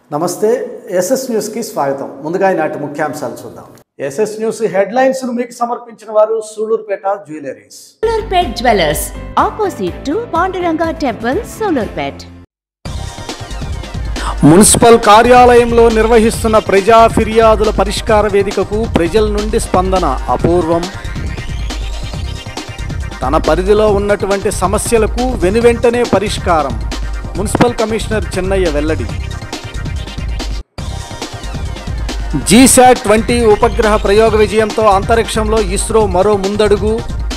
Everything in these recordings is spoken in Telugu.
నమస్తే ఎస్ఎస్ న్యూస్కి స్వాగతం ముందుగా ఈనాటి ముఖ్యాంశాలు చూద్దాం ఎస్ఎస్ న్యూస్ హెడ్లైన్స్ మీకు సమర్పించిన వారు Sullurpeta jewelleries Sullurpet jewellers opposite to Panduranga temple Sullurpet municipal కార్యాలయంలో నిర్వహిస్తున్న ప్రజా ఫిర్యాదుల పరిష్కార వేదికకు ప్రజల నుండి స్పందన అపూర్వం తన పరిధిలో ఉన్నటువంటి సమస్యలకు వెనువెంటనే పరిష్కారం మున్సిపల్ కమిషనర్ చెన్నయ్య వెల్లడి జీశాట్ ట్వంటీ ఉపగ్రహ ప్రయోగ విజయంతో అంతరిక్షంలో ఇస్రో మరో ముందడుగు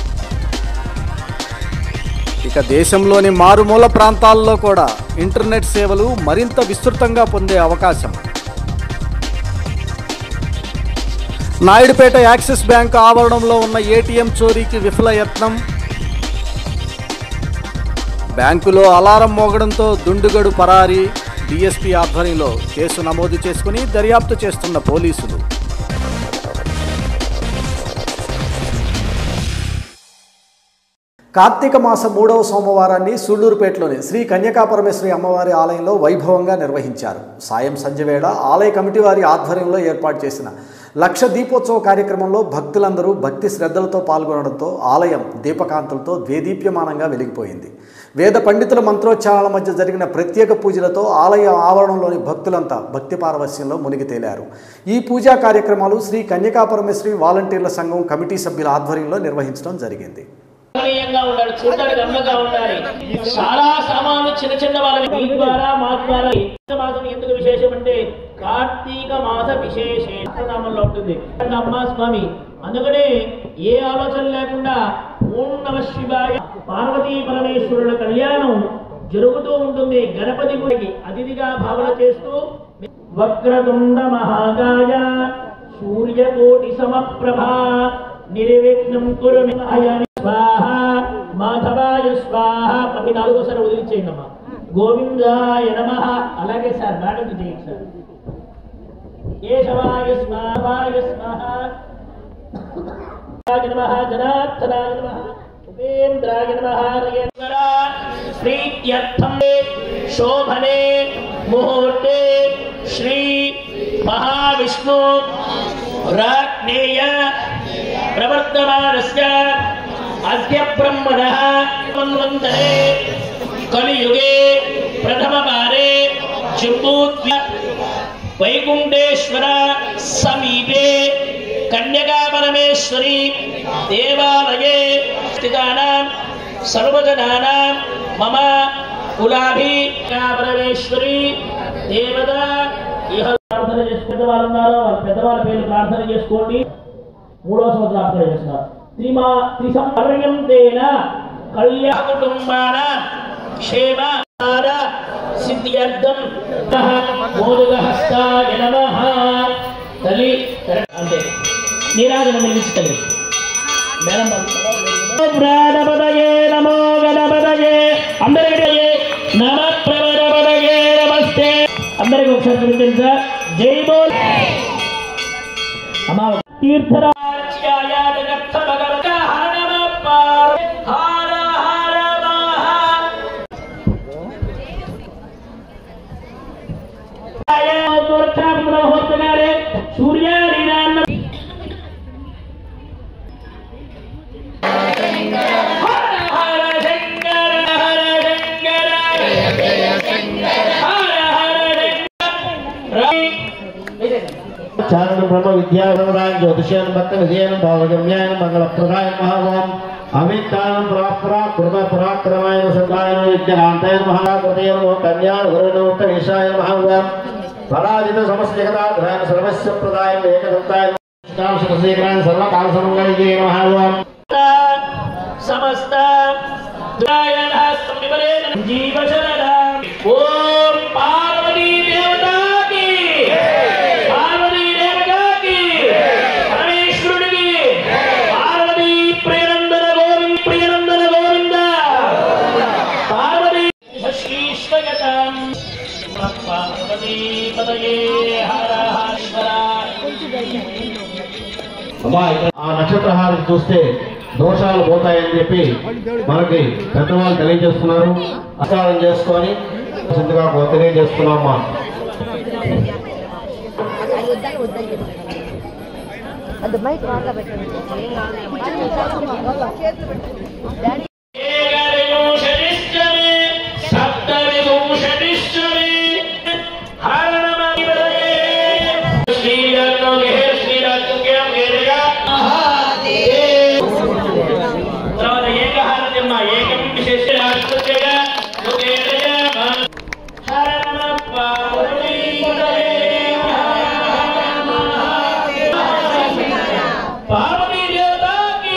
ఇక దేశంలోని మారుమూల ప్రాంతాల్లో కూడా ఇంటర్నెట్ సేవలు మరింత విస్తృతంగా పొందే అవకాశం నాయుడుపేట యాక్సిస్ బ్యాంక్ ఆవరణంలో ఉన్న ఏటీఎం చోరీకి విఫల యత్నం బ్యాంకులో అలారం మోగడంతో దుండుగడు పరారి డిఎస్పీ ఆధ్వర్యంలో కేసు నమోదు చేసుకుని దర్యాప్తు చేస్తున్న పోలీసులు కార్తీక మాస మూడవ సోమవారాన్ని సూళ్లూరుపేటలోని శ్రీ కన్యకాపరమేశ్వరి అమ్మవారి ఆలయంలో వైభవంగా నిర్వహించారు సాయం సంధ్యవేళ ఆలయ కమిటీ వారి ఆధ్వర్యంలో ఏర్పాటు చేసిన లక్ష దీపోత్సవ కార్యక్రమంలో భక్తులందరూ భక్తి శ్రద్ధలతో పాల్గొనడంతో ఆలయం దీపకాంతులతో ద్వేదీప్యమానంగా వెలిగిపోయింది వేద పండితుల మంత్రోచ్చారాల మధ్య జరిగిన ప్రత్యేక పూజలతో ఆలయ ఆవరణంలోని భక్తులంతా భక్తి పారవస్యంలో మునిగి తేలారు ఈ పూజా కార్యక్రమాలు శ్రీ కన్యకాపరమేశ్వరి వాలంటీర్ల సంఘం కమిటీ సభ్యుల ఆధ్వర్యంలో నిర్వహించడం జరిగింది రమణీయంగా ఉండాలి చూడడానికి అందంగా ఉండాలి చాలా సామాన్లు చిన్న చిన్న వాళ్ళవి మీ ద్వారా మా ద్వారా కార్తీక మాసం ఎందుకు విశేషం అంటే కార్తీక మాస విశేషనామంలో ఉంటుంది అమ్మా స్వామి అందుకనే ఏ ఆలోచన లేకుండా ఓం నమ శివాయ పార్వతీ పరమేశ్వరుల కళ్యాణం జరుగుతూ ఉంటుంది గణపతి గుడికి అతిథిగా భావన చేస్తూ వక్రతుండ మహాగాయ సూర్యకోటి సమప్రభా నిర్విఘ్నం కురు మే స్వాహ మాధవాయ స్వాహ పది నాలుగోసారి వదిలించేయండి అమ్మా గోవిందాయ నమ అలాగే సార్ మేడం చేయండి సార్ కేశవాయ స్వాహాయ స్వాహ నమ జనార్దనాయ నమ ఉపేంద్రాయ నమ ప్రీత్యర్థం శోభనే ముహూర్తే శ్రీ మహావిష్ణు రాజ్ఞేయ ప్రవర్తమానస్య అద్య బ్రహ్మణः మన్వంతరే కలియుగే ప్రథమవారే జంబూద్వ వైకుంఠేశ్వర సమీపే కన్యకాపరమేశ్వరి దేవాలయే స్థితానాం సర్వజనానాం మమ కులాభి పరమేశ్వరి దేవత ఇహ ప్రార్థన చేసి పెద్దవాళ్ళు ఉన్నారు వాళ్ళ పెద్దవాళ్ళ పేర్లు ప్రార్థన చేసుకోండి మూడో సంవత్సరం ప్రార్థన చేస్తున్నారు త్రిమా త్రిసంపర్యం తేన కళ్యాణ కుటుంబాన క్షేమ ఆర సిద్ధ్యర్థం మోదుగహస్తాయ నమః తల్లి అంతే నీరాజన వెలిగించి తల్లి మేడం ప్రాణపదయే నమో గణపదయే అందరికీ నమ ప్రవరపదయే నమస్తే అందరికి ఒకసారి పిలిచింది సార్ జై బోల్ అమ్మా తీర్థరాజ్యాయ జగత్త భగవత హర నమ పార్ హర హర మహా సూర్యారినాన్న హర హర శంకర హర శంకర హర హర శంకర చారణ బ్రహ్మ విద్యావరాన్ జ్యోతిష్యాన్ భక్త విజయాన్ భావగమ్యాన్ మంగళప్రదాయ మహావాం అమితానం ప్రాప్రా కృత పరాక్రమాయ సంగాయన విద్యాకాంతాయ మహాకృతయ నమో కన్యాన గురునోత్త ఈశాయ మహావాం పరాజిత సమస్త జగదాధ్రాయన సర్వస్య ప్రదాయ ఏకదంతాయ శతశేఖరాయ సర్వకాల సమంగళే మహావాం సమస్త దురాయణ సంవివరేణ జీవ శరణం ఓం పార్వతీ దేవతాకి పార్వతీ దేవతాకి పరమేశ్వరుడికి పార్వతీ ప్రియనందన గోవింద ప్రియనందన గోవింద పార్వతీ శ్రీశ్వగతం పార్వతీ పదయే హర హర ఆ నక్షత్రహారం చూస్తే దోషాలు పోతాయని చెప్పి మనకి పెద్దవాళ్ళు తెలియజేస్తున్నారు అసారం చేసుకొని చింతగా తెలియజేస్తున్నామా వద్దని చెప్పాను అది మైక్ బాగా పెట్టండి ఏం కాదు చేతులు పెట్టండి డాడీ ఏకవింశతిశ్చమే, సప్తవింశతిశ్చమే, హరణమహిమదే, శ్రీరత్నగే, శ్రీరత్నగే, వేదగా, తర్వాత ఏకహారతిమ్మ, ఏకవింశతిశ్చగా, సుఖేదగా, హరణమ పార్వతీపదయే, పార్వతీ దేవతాకి,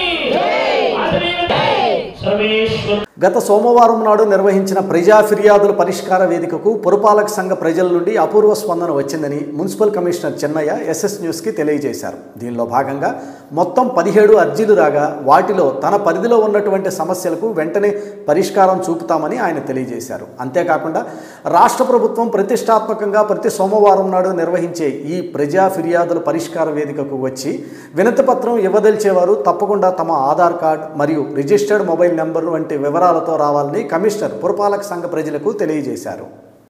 సర్వేశ్వర గత సోమవారం నాడు నిర్వహించిన ప్రజా ఫిర్యాదుల పరిష్కార వేదికకు పురపాలక సంఘ ప్రజల నుండి అపూర్వ స్పందన వచ్చిందని మున్సిపల్ కమిషనర్ చెన్నయ్య ఎస్ఎస్ న్యూస్కి తెలియజేశారు దీనిలో భాగంగా మొత్తం పదిహేడు అర్జీలు రాగా వాటిలో తన పరిధిలో ఉన్నటువంటి సమస్యలకు వెంటనే పరిష్కారం చూపుతామని ఆయన తెలియజేశారు అంతేకాకుండా రాష్ట్ర ప్రభుత్వం ప్రతిష్టాత్మకంగా ప్రతి సోమవారం నాడు నిర్వహించే ఈ ప్రజా ఫిర్యాదుల పరిష్కార వేదికకు వచ్చి వినతిపత్రం ఇవ్వదలిచేవారు తప్పకుండా తమ ఆధార్ కార్డ్ మరియు రిజిస్టర్డ్ మొబైల్ నెంబర్ వంటి వివరాలతో రావాలని కమిషనర్ పురపాలక సంఘ ప్రజలకు తెలియజేశారు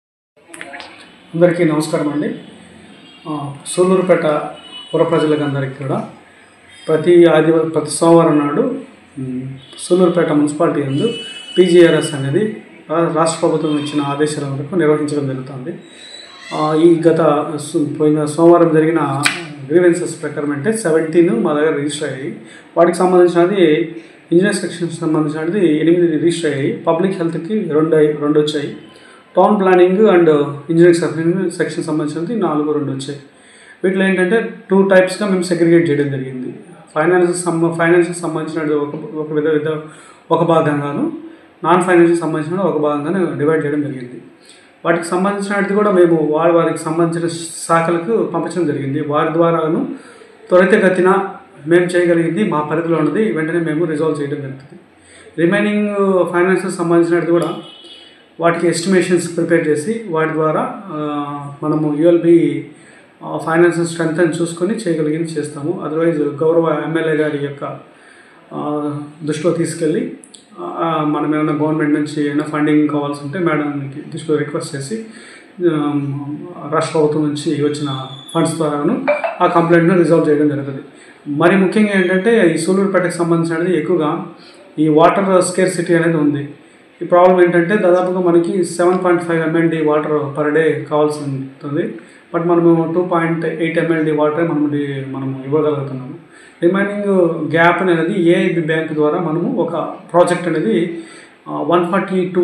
అందరికీ నమస్కారం అండి ఆ, సూళ్ళూరుపేట పుర ప్రజలకు అందరికీ కూడా ప్రతి ఆదివారం ప్రతి సోమవారం నాడు ఉమ్, సూళ్ళూరుపేట మున్సిపాలిటీ యందు పీజీఆర్ఎస్ అనేది రా- రాష్ట్ర ప్రభుత్వం ఇచ్చిన ఆదేశాల మేరకు నిర్వహించడం జరుగుతుంది ఆ, ఈ గత సు- పోయిన సోమవారం జరిగిన గ్రీవెన్సెస్ ప్రకారం అంటే సెవెంటీన్ మా దగ్గర రిజిస్టర్ అయ్యాయి వాటికి సంబంధించినది ఇంజనీర్ సెక్షన్ సంబంధించినది ఎనిమిది రిజిస్టర్ అయ్యాయి పబ్లిక్ హెల్త్కి రెండు అయ్యి- రెండు వచ్చాయి town planning and engineering section section సంబంధించినది నాలుగు రెండు వచ్చాయి వీటిలో ఏంటంటే టూ టైప్స్గా మేము సెగ్రిగేట్ చేయడం జరిగింది ఫైనాన్స్ సంబ ఫైనాన్స్కి సంబంధించినది ఒక ఒక విధ విధ ఒక భాగంగాను నాన్ ఫైనాన్స్కి సంబంధించిన ఒక భాగంగాను డివైడ్ చేయడం జరిగింది వాటికి సంబంధించినది కూడా మేము వారి వారికి సంబంధించిన శాఖలకు పంపించడం జరిగింది వారి ద్వారాను త్వరితగతిన మేము చేయగలిగింది మా పరిధిలో ఉన్నది వెంటనే మేము రిజాల్వ్ చేయడం జరుగుతుంది రిమైనింగ్ ఫైనాన్స్కి సంబంధించినది కూడా వాటికి ఎస్టిమేషన్స్ ప్రిపేర్ చేసి వాటి ద్వారా ఆ, మనము యుఎల్బి ఫైనాన్స్ స్ట్రెంత్ అని చూసుకొని చేయగలిగింది చేస్తాము అదర్వైజ్ గౌరవ ఎమ్మెల్యే గారి యొక్క ఆ, దృష్టిలో తీసుకెళ్ళి ఆ, మనం ఏమైనా గవర్నమెంట్ నుంచి ఏమైనా ఫండింగ్ కావాల్సి ఉంటే మేడంకి దృష్టిలో రిక్వెస్ట్ చేసి ఆ, రాష్ట్ర ప్రభుత్వం నుంచి వచ్చిన ఫండ్స్ ద్వారాను ఆ కంప్లైంట్ను రిజాల్వ్ చేయడం జరుగుతుంది మరి ముఖ్యంగా ఏంటంటే ఈ సూలూరుపేటకు సంబంధించినది ఎక్కువగా ఈ వాటర్ స్కేర్ అనేది ఉంది ఈ ప్రాబ్లం ఏంటంటే దాదాపుగా మనకి seven point five MLD water per day కావాల్సి ఉంటుంది బట్ మనము టూ పాయింట్ ఎయిట్ ఎంఎల్డి వాటరే మనం డి- మనము ఇవ్వగలుగుతున్నాము రిమైనింగ్ గ్యాప్ అనేది ఏఐబి బ్యాంక్ ద్వారా మనము ఒక ప్రాజెక్ట్ అనేది వన్ ఫార్టీ టూ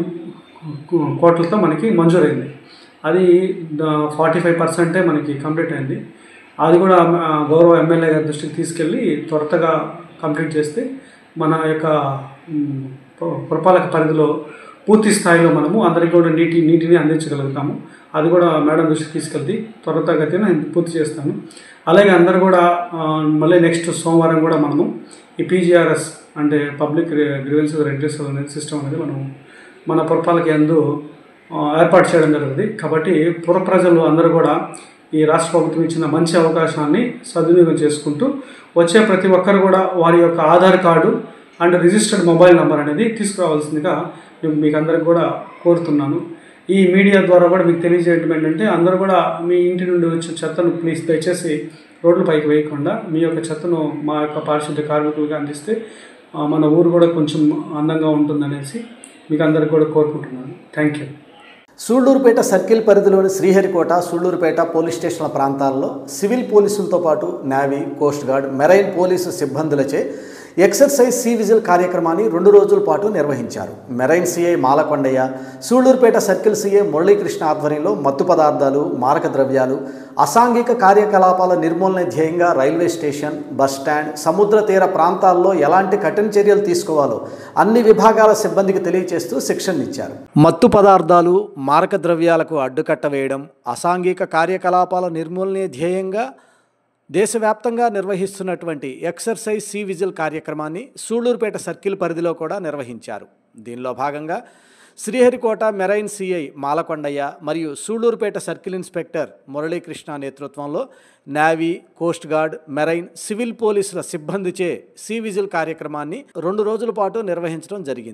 కోట్లతో మనకి మంజూరైంది అది ఫార్టీ ఫైవ్ పర్సెంటే మనకి కంప్లీట్ అయింది అది కూడా ఆ, గౌరవ ఎమ్మెల్యే గారి దృష్టికి తీసుకెళ్ళి త్వరతగా కంప్లీట్ చేస్తే మన యొక్క మ్, పు- పురపాలక పరిధిలో పూర్తి స్థాయిలో మనము అందరికీ కూడా నీటి నీటిని అందించగలుగుతాము అది కూడా మేడం దృష్టికి తీసుకెళ్తే త్వరతగతిన నేను పూర్తి చేస్తాను అలాగే అందరు కూడా ఆ, మళ్ళీ నెక్స్ట్ సోమవారం కూడా మనము ఈ పీజీఆర్ఎస్ అంటే పబ్లిక్ గ్రీవెన్సెస్ రెడ్రెసల్ అనేది సిస్టమ్ అనేది మనం మన పురపాలక యందు ఆ, ఏర్పాటు చేయడం జరుగుతుంది కాబట్టి పుర ప్రజలు అందరూ కూడా ఈ రాష్ట్ర ప్రభుత్వం ఇచ్చిన మంచి అవకాశాన్ని సద్వినియోగం చేసుకుంటూ వచ్చే ప్రతి ఒక్కరు కూడా వారి యొక్క Aadhaar card and registered mobile number అనేది తీసుకురావాల్సిందిగా మేము మీకు అందరికి కూడా కోరుతున్నాను ఈ మీడియా ద్వారా కూడా మీకు తెలియజేయడం ఏంటంటే అందరూ కూడా మీ ఇంటి నుండి వచ్చిన చెత్తను ప్లీజ్ దయచేసి రోడ్లపైకి వేయకుండా మీ యొక్క చెత్తను మా యొక్క పారిశుద్ధ్య కార్మికులుగా అందిస్తే ఆ, మన ఊరు కూడా కొంచెం అందంగా ఉంటుందనేసి మీకు అందరికి కూడా కోరుకుంటున్నాను థ్యాంక్ యూ సూళ్లూరుపేట సర్కిల్ పరిధిలోని శ్రీహరికోట సూళ్లూరుపేట పోలీస్ స్టేషన్ల ప్రాంతాల్లో సివిల్ పోలీసులతో పాటు navy coast guard marine police సిబ్బందులచే ఎక్సర్సైజ్ సి విజిల్ కార్యక్రమాన్ని రెండు రోజుల పాటు నిర్వహించారు marine CI Malakondaiah Sullurpeta circle CI Muralikrishna ఆధ్వర్యంలో మత్తు పదార్థాలు మారక ద్రవ్యాలు అసాంఘిక కార్యకలాపాల నిర్మూలన ధ్యేయంగా రైల్వే స్టేషన్ బస్ స్టాండ్ సముద్ర తీర ప్రాంతాల్లో ఎలాంటి కఠిన చర్యలు తీసుకోవాలో అన్ని విభాగాల సిబ్బందికి తెలియజేస్తూ శిక్షణ ఇచ్చారు మత్తు పదార్థాలు మారక ద్రవ్యాలకు అడ్డుకట్ట వేయడం అసాంఘిక కార్యకలాపాల నిర్మూలనే ధ్యేయంగా దేశవ్యాప్తంగా నిర్వహిస్తున్నటువంటి ఎక్సర్సైజ్ సి విజిల్ కార్యక్రమాన్ని సూళ్లూరుపేట సర్కిల్ పరిధిలో కూడా నిర్వహించారు దీనిలో భాగంగా శ్రీహరికోట మెరైన్ సిఐ మాలకొండయ్య మరియు సూళ్లూరుపేట సర్కిల్ ఇన్స్పెక్టర్ మురళీకృష్ణ నేతృత్వంలో navy coast guard marine civil పోలీసుల సిబ్బందిచే సి విజిల్ కార్యక్రమాన్ని రెండు రోజుల పాటు నిర్వహించడం జరిగింది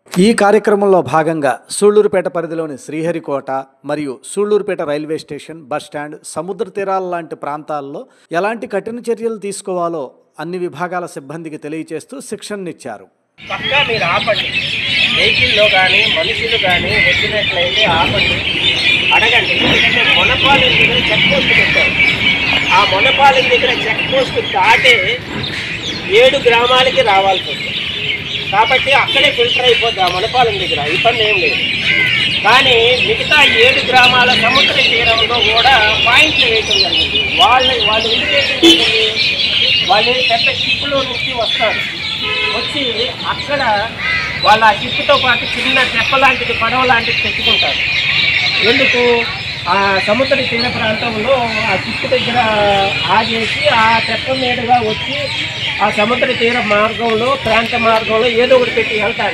ఈ కార్యక్రమంలో భాగంగా సూళ్లూరుపేట పరిధిలోని శ్రీహరికోట మరియు Sullurpeta railway station bus stand సముద్ర తీరాల లాంటి ప్రాంతాల్లో ఎలాంటి కఠిన చర్యలు తీసుకోవాలో అన్ని విభాగాల సిబ్బందికి తెలియచేస్తూ శిక్షణనిచ్చారు పక్కా మీరు ఆపండి వెహికల్లో కానీ మనుషులు కానీ వచ్చినట్లయితే ఆపండి అడగండి ఎందుకంటే మొనపాలెం దగ్గర చెక్ పోస్ట్ పెట్టారు ఆ మొనపాలెం దగ్గర చెక్ పోస్ట్ దాటే ఏడు గ్రామాలకి రావాల్సి ఉంది కాబట్టి అక్కడే ఫిల్టర్ అయిపోద్ది ఆ మొనపాలెం దగ్గర ఇబ్బంది ఏం లేదు కానీ మిగతా ఏడు గ్రామాల సముద్ర తీరంలో కూడా పాయింట్లు వేయటం జరిగింది వాళ్ళు వాళ్ళు ఎందుకు వేయటం జరిగింది వాళ్ళు పెద్ద షిప్లో నుంచి వస్తారు వచ్చి అక్కడ వాళ్ళ ఆ షిప్తో పాటు చిన్న తెప్ప లాంటిది పడవ లాంటిది తెచ్చుకుంటారు ఎందుకు ఆ సముద్ర తీర ప్రాంతంలో ఆ షిప్ దగ్గర ఆగేసి ఆ తెప్ప మీదుగా వచ్చి ఆ సముద్ర తీర మార్గంలో ప్రాంత మార్గంలో ఏదో ఒకటి పెట్టి వెళ్తారు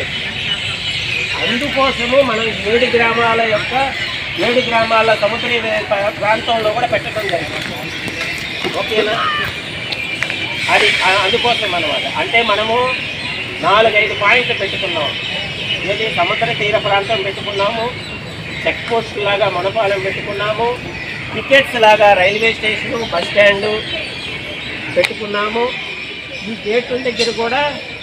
అందుకోసము మనం ఏడు గ్రామాల యొక్క ఏడు గ్రామాల సముద్ర తీర ప్రాంతంలో కూడా పెట్టడం జరిగింది ఓకేనా అది ఆ- అందుకోసం అనమాట అంటే మనము నాలుగైదు పాయింట్లు పెట్టుకున్నాం ఏది సముద్ర తీర ప్రాంతం పెట్టుకున్నాము చెక్ పోస్ట్ లాగా మొనపాలెం పెట్టుకున్నాము టికెట్స్ లాగా రైల్వే స్టేషను బస్ స్టాండు పెట్టుకున్నాము ఈ గేట్ల దగ్గర కూడా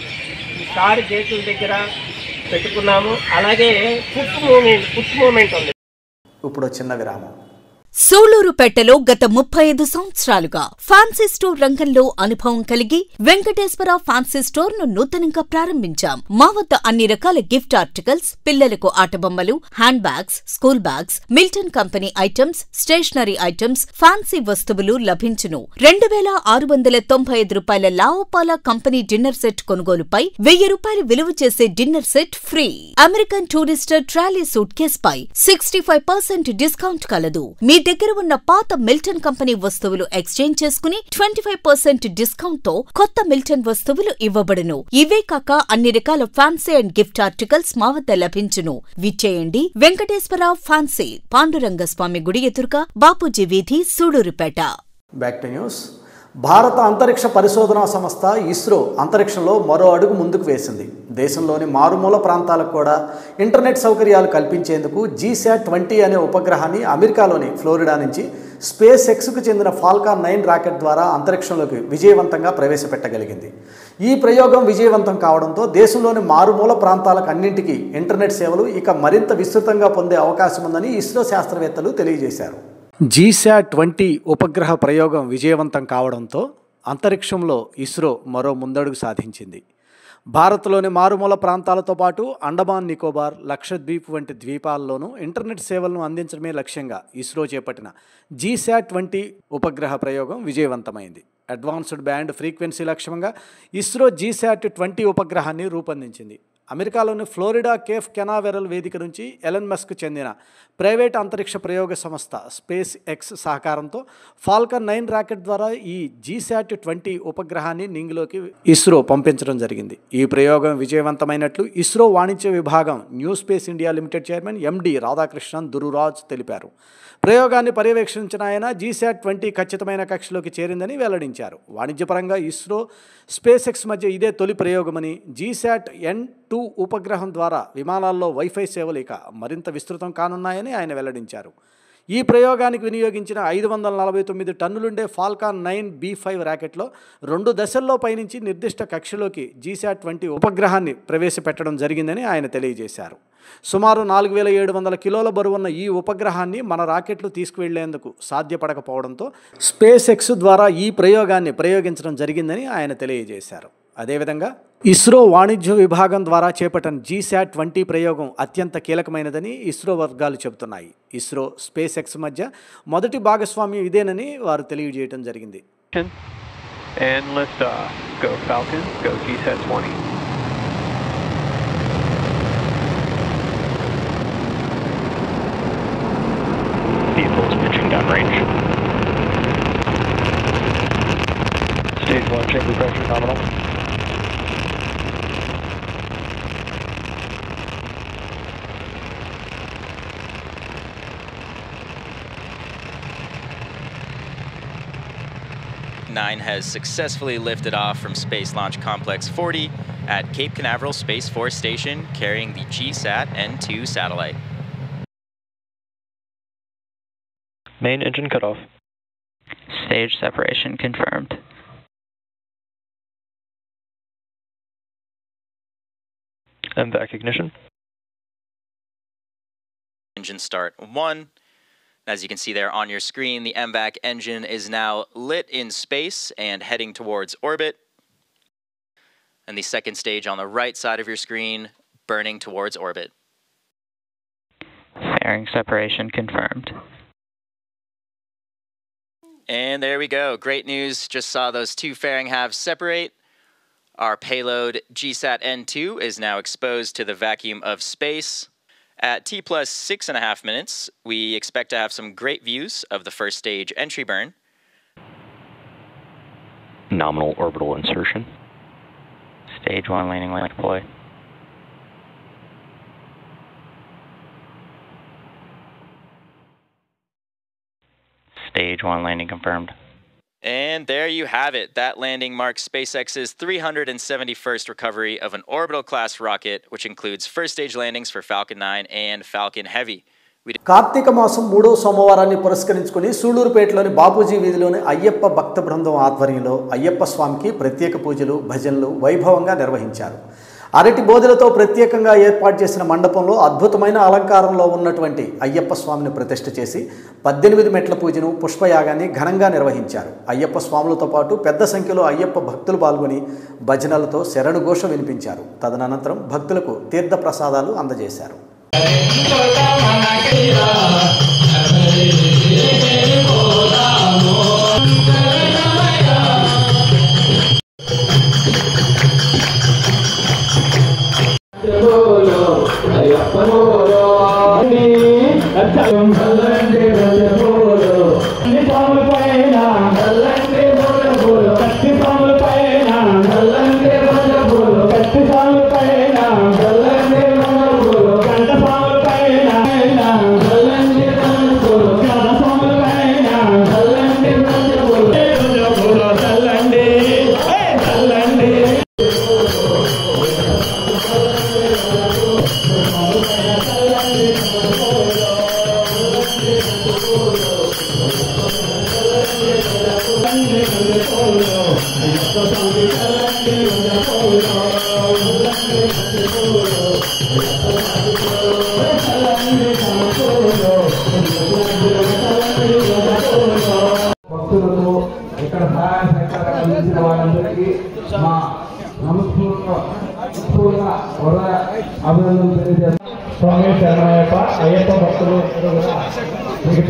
ఈ కారు గేట్ల దగ్గర పెట్టుకున్నాము అలాగే ఫుట్ మూమెంట్ ఫుట్ మూమెంట్ ఉంది ఇప్పుడు చిన్న విరామం సూళ్లూరుపేటలో గత ముప్పై ఐదు సంవత్సరాలుగా ఫ్యాన్సీ స్టోర్ రంగంలో అనుభవం కలిగి వెంకటేశ్వర ఫ్యాన్సీ స్టోర్ ను నూతనంగా ప్రారంభించాం మా వద్ద అన్ని రకాల గిఫ్ట్ ఆర్టికల్స్ పిల్లలకు ఆటబొమ్మలు hand bags school bags Milton company items stationery items fancy వస్తువులు లభించును రెండు వేల ఆరు వందల తొంభై ఐదు రూపాయల లావోపాల కంపెనీ డిన్నర్ సెట్ కొనుగోలుపై వెయ్యి రూపాయలు విలువ చేసే dinner set free American Tourister trolley suitcase పై సిక్స్టీ ఫైవ్ పర్సెంట్ డిస్కౌంట్ కలదు మీ దగ్గర ఉన్న పాత మిల్టన్ కంపెనీ వస్తువులు ఎక్స్చేంజ్ చేసుకుని ట్వంటీ ఫైవ్ పర్సెంట్ డిస్కౌంట్ తో కొత్త మిల్టన్ వస్తువులు ఇవ్వబడును ఇవే కాక అన్ని రకాల ఫ్యాన్సీ అండ్ గిఫ్ట్ ఆర్టికల్స్ మా వద్ద లభించును విచ్చేయండి వెంకటేశ్వర ఫ్యాన్సీ పాండురంగ స్వామి గుడి ఎదురుగా బాపూజీ వీధి సూడూరుపేట బ్యాక్ టు న్యూస్ భారత అంతరిక్ష పరిశోధనా సంస్థ ఇస్రో అంతరిక్షంలో మరో అడుగు ముందుకు వేసింది దేశంలోని మారుమూల ప్రాంతాలకు కూడా ఇంటర్నెట్ సౌకర్యాలు కల్పించేందుకు జీశాట్ ట్వంటీ అనే ఉపగ్రహాన్ని అమెరికాలోని ఫ్లోరిడా నుంచి స్పేస్ ఎక్స్కు చెందిన ఫాల్కాన్ నైన్ రాకెట్ ద్వారా అంతరిక్షంలోకి విజయవంతంగా ప్రవేశపెట్టగలిగింది ఈ ప్రయోగం విజయవంతం కావడంతో దేశంలోని మారుమూల ప్రాంతాలకు అన్నింటికీ ఇంటర్నెట్ సేవలు ఇక మరింత విస్తృతంగా పొందే అవకాశం ఉందని ఇస్రో శాస్త్రవేత్తలు తెలియజేశారు జీశాట్ ట్వంటీ ఉపగ్రహ ప్రయోగం విజయవంతం కావడంతో అంతరిక్షంలో ఇస్రో మరో ముందడుగు సాధించింది భారత్లోని మారుమూల ప్రాంతాలతో పాటు అండమాన్ నికోబార్ లక్షద్వీప్ వంటి ద్వీపాల్లోనూ ఇంటర్నెట్ సేవలను అందించడమే లక్ష్యంగా ఇస్రో చేపట్టిన జీశాట్ ట్వంటీ ఉపగ్రహ ప్రయోగం విజయవంతమైంది అడ్వాన్స్డ్ బ్యాండ్ ఫ్రీక్వెన్సీ లక్ష్యంగా ఇస్రో జీశాట్ ట్వంటీ ఉపగ్రహాన్ని రూపొందించింది అమెరికాలోని ఫ్లోరిడా కేఫ్ కెనావెరల్ వేదిక నుంచి ఎలన్ మస్క్ చెందిన ప్రైవేట్ అంతరిక్ష ప్రయోగ సంస్థ స్పేస్ ఎక్స్ సహకారంతో ఫాల్కన్ నైన్ రాకెట్ ద్వారా ఈ జీశాట్ ట్వంటీ ఉపగ్రహాన్ని నింగిలోకి ఇస్రో పంపించడం జరిగింది ఈ ప్రయోగం విజయవంతమైనట్లు ఇస్రో వాణిజ్య విభాగం New Space India Limited chairman MD Radhakrishnan Durairaj తెలిపారు ప్రయోగాన్ని పర్యవేక్షించిన ఆయన జీశాట్ ట్వంటీ ఖచ్చితమైన కక్షలోకి చేరిందని వెల్లడించారు వాణిజ్యపరంగా ఇస్రో స్పేస్ ఎక్స్ మధ్య ఇదే తొలి ప్రయోగమని జీశాట్ ఎన్ టూ ఉపగ్రహం ద్వారా విమానాల్లో వైఫై సేవలు ఇక మరింత విస్తృతం కానున్నాయని ఆయన వెల్లడించారు ఈ ప్రయోగానికి వినియోగించిన ఐదు వందల నలభై తొమ్మిది టన్నులుండే ఫాల్కాన్ నైన్ బీ ఫైవ్ ర్యాకెట్లో రెండు దశల్లో పయనించి నిర్దిష్ట కక్షలోకి జీశాట్ ట్వంటీ ఉపగ్రహాన్ని ప్రవేశపెట్టడం జరిగిందని ఆయన తెలియజేశారు సుమారు నాలుగు వేల ఏడు వందల కిలోల బరువున్న ఈ ఉపగ్రహాన్ని మన రాకెట్లు తీసుకువెళ్లేందుకు సాధ్యపడకపోవడంతో స్పేస్ ఎక్స్ ద్వారా ఈ ప్రయోగాన్ని ప్రయోగించడం జరిగిందని ఆయన తెలియజేశారు అదేవిధంగా ఇస్రో వాణిజ్య విభాగం ద్వారా చేపట్టిన జీశాట్ ట్వంటీ ప్రయోగం అత్యంత కీలకమైనదని ఇస్రో వర్గాలు చెబుతున్నాయి ఇస్రో స్పేస్ ఎక్స్ మధ్య మొదటి భాగస్వామ్యం ఇదేనని వారు తెలియజేయడం జరిగింది And lift off. Go Falcon, go GSAT 20. Vehicles pitching downrange. Stage 1, chamber pressure nominal. Falcon 9 has successfully lifted off from Space Launch Complex 40 at Cape Canaveral Space Force Station carrying the GSAT N2 satellite. Main engine cutoff. Stage separation confirmed. MVAC ignition. Engine start one. As you can see there on your screen, the MVAC engine is now lit in space and heading towards orbit. And the second stage on the right side of your screen, burning towards orbit. Fairing separation confirmed. And there we go. Great news. Just saw those two fairing halves separate. Our payload GSAT N2 is now exposed to the vacuum of space. At T plus six and a half minutes, we expect to have some great views of the first stage entry burn. Nominal orbital insertion. Stage 1 landing light deploy. Stage 1 landing confirmed. And there you have it. That landing marks SpaceX's 371st recovery of an orbital class rocket, which includes first stage landings for Falcon 9 and Falcon Heavy. Karthika మాసం మూడో సోమవారాన్ని పురస్కరించుకుని సూళ్లూరుపేటలోని బాపూజీ వీధిలోని అయ్యప్ప భక్త బృందం ఆధ్వర్యంలో అయ్యప్ప స్వామికి ప్రత్యేక పూజలు భజనలు వైభవంగా నిర్వహించారు అరటి బోధలతో ప్రత్యేకంగా ఏర్పాటు చేసిన మండపంలో అద్భుతమైన అలంకారంలో ఉన్నటువంటి అయ్యప్ప స్వామిని ప్రతిష్ఠ చేసి పద్దెనిమిది మెట్ల పూజను పుష్పయాగాన్ని ఘనంగా నిర్వహించారు అయ్యప్ప స్వాములతో పాటు పెద్ద సంఖ్యలో అయ్యప్ప భక్తులు పాల్గొని భజనలతో శరణు ఘోష వినిపించారు తదనంతరం భక్తులకు తీర్థ ప్రసాదాలు అందజేశారు భక్తులకు ఇక్కడ సహాయ సహకారాలు అందించిన వారందరికీ మా నమస్పూర్ణ వరద అభినందనలు తెలియజేస్తాం స్వామి శరణయ్యప్ప అయ్యప్ప భక్తులు అందరూ కూడా మీకు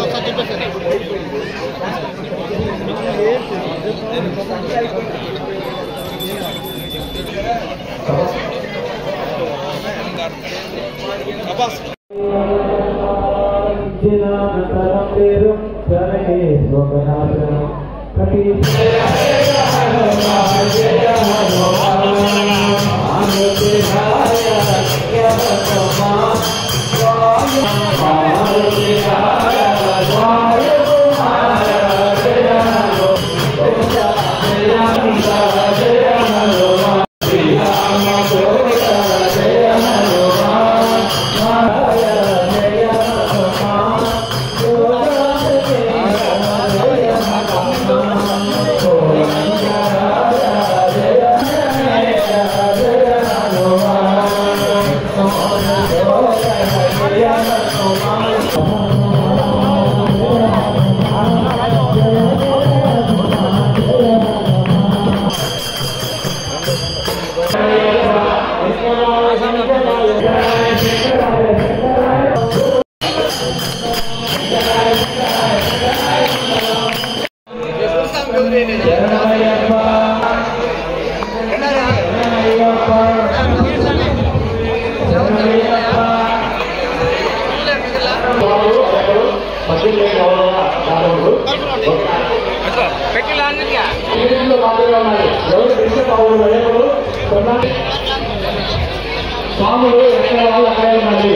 స్వాములు ఎక్కడ వాళ్ళు అక్కడే ఉండాలి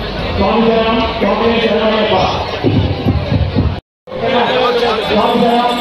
స్వామి శరణం స్వామి శరణయ్యప్ప స్వామి శరణం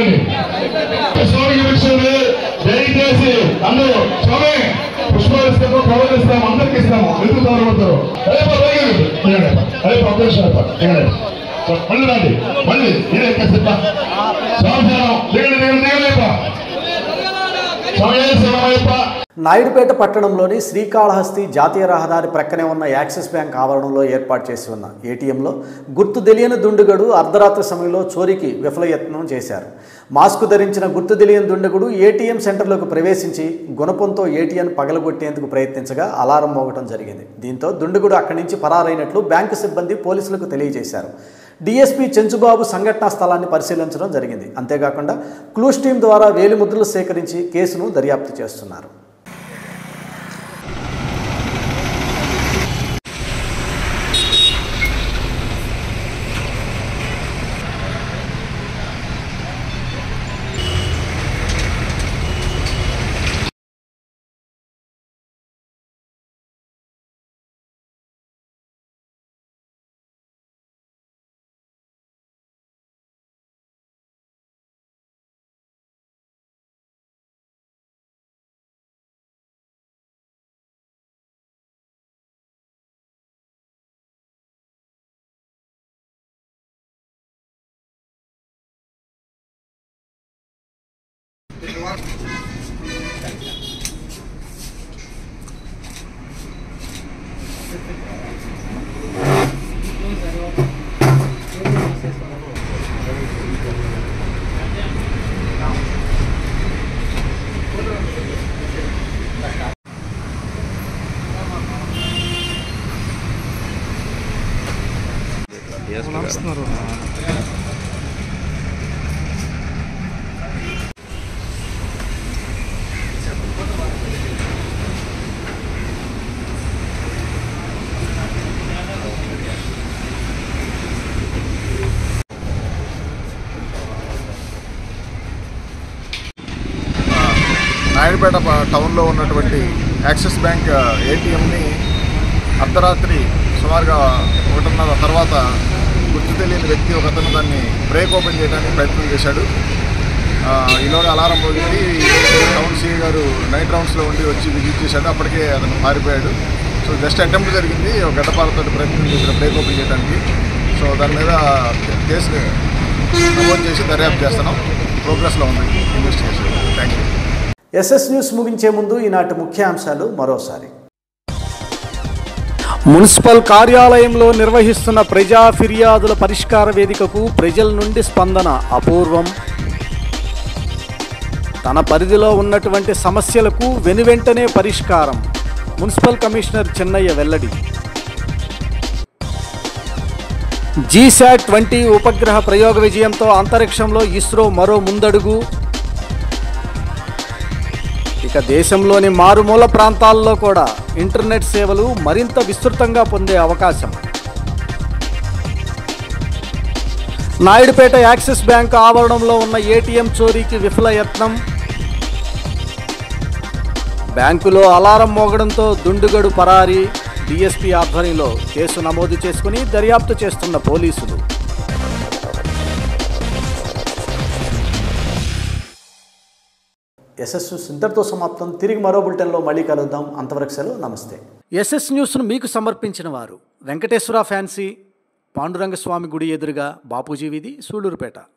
రండి స్వామికి విషయంలో దయచేసి అందరూ స్వామి పుష్పాలు ఇస్తాము కవర్లు ఇస్తాము అందరికి ఇస్తాము ఎందుకు తోడబడతారు అదే అదే ఒక్క నిమిషం మళ్ళీ రండి మళ్ళీ ఇదే సిద్ధ సంవత్సరం దిగండి దిగండి దిగలేప స్వామి శివమయ్యప్ప నాయుడుపేట పట్టణంలోని శ్రీకాళహస్తి జాతీయ రహదారి ప్రక్కనే ఉన్న యాక్సిస్ బ్యాంక్ ఆవరణంలో ఏర్పాటు చేసి ఉన్న ఏటీఎంలో గుర్తు తెలియని దుండుగడు అర్ధరాత్రి సమయంలో చోరీకి విఫలయత్నం చేశారు మాస్క్ ధరించిన గుర్తు తెలియని దుండగుడు ఏటీఎం సెంటర్లోకి ప్రవేశించి గుణపంతో ఏటీఎం పగలగొట్టేందుకు ప్రయత్నించగా అలారం మోగటం జరిగింది దీంతో దుండగుడు అక్కడి నుంచి పరారైనట్లు బ్యాంకు సిబ్బంది పోలీసులకు తెలియజేశారు డీఎస్పీ చెంచుబాబు సంఘటనా స్థలాన్ని పరిశీలించడం జరిగింది అంతేకాకుండా క్లూస్ టీం ద్వారా వేలిముద్రలు సేకరించి కేసును దర్యాప్తు చేస్తున్నారు నాయుడుపేట ప- టౌన్లో ఉన్నటువంటి యాక్సిస్ బ్యాంక్ ఏటీఎంని అర్ధరాత్రి సుమారుగా ఒకటిన్నర తర్వాత గుర్తు తెలియని వ్యక్తి ఒక అతను దాన్ని బ్రేక్ ఓపెన్ చేయడానికి ప్రయత్నం చేశాడు ఆ, ఈలోగా అలారం పోగింది టౌన్ సీ గారు నైట్ రౌండ్స్లో ఉండి వచ్చి విజిట్ చేశాడు అప్పటికే అతను పారిపోయాడు సో జస్ట్ అటెంప్ట్ జరిగింది ఒక గడ్డపాలతో ప్రయత్నం చేసిన బ్రేక్ ఓపెన్ చేయడానికి సో దాని మీద కేసు నమోదు చేసి దర్యాప్తు చేస్తున్నాం ప్రోగ్రెస్లో ఉంది investigation thank you SS news ముగించే ముందు ఈనాటి ముఖ్యాంశాలు మరోసారి మున్సిపల్ కార్యాలయంలో నిర్వహిస్తున్న ప్రజా ఫిర్యాదుల పరిష్కార వేదికకు ప్రజల నుండి స్పందన అపూర్వం తన పరిధిలో ఉన్నటువంటి సమస్యలకు వెనువెంటనే పరిష్కారం మున్సిపల్ కమిషనర్ చెన్నయ్య వెల్లడి జీశాట్ ట్వంటీ ఉపగ్రహ ప్రయోగ విజయంతో అంతరిక్షంలో ఇస్రో మరో ముందడుగు ఇక దేశంలోని మారుమూల ప్రాంతాల్లో కూడా ఇంటర్నెట్ సేవలు మరింత విస్తృతంగా పొందే అవకాశం నాయుడుపేట యాక్సిస్ బ్యాంక్ ఆవరణంలో ఉన్న ఏటీఎం చోరీకి విఫల యత్నం బ్యాంకులో అలారం మోగడంతో దుండుగడు పరారి డీఎస్పీ ఆధ్వర్యంలో కేసు నమోదు చేసుకుని దర్యాప్తు చేస్తున్న పోలీసులు ఎస్ఎస్ న్యూస్ ఇంతటితో సమాప్తం తిరిగి మరో బులెటిన్లో మళ్ళీ కలుద్దాం అంతవరకు సెలవు నమస్తే ఎస్ఎస్ న్యూస్ను మీకు సమర్పించిన వారు వెంకటేశ్వర ఫ్యాన్సీ పాండురంగ స్వామి గుడి ఎదురుగా బాపూజీ వీధి సూళ్లూరుపేట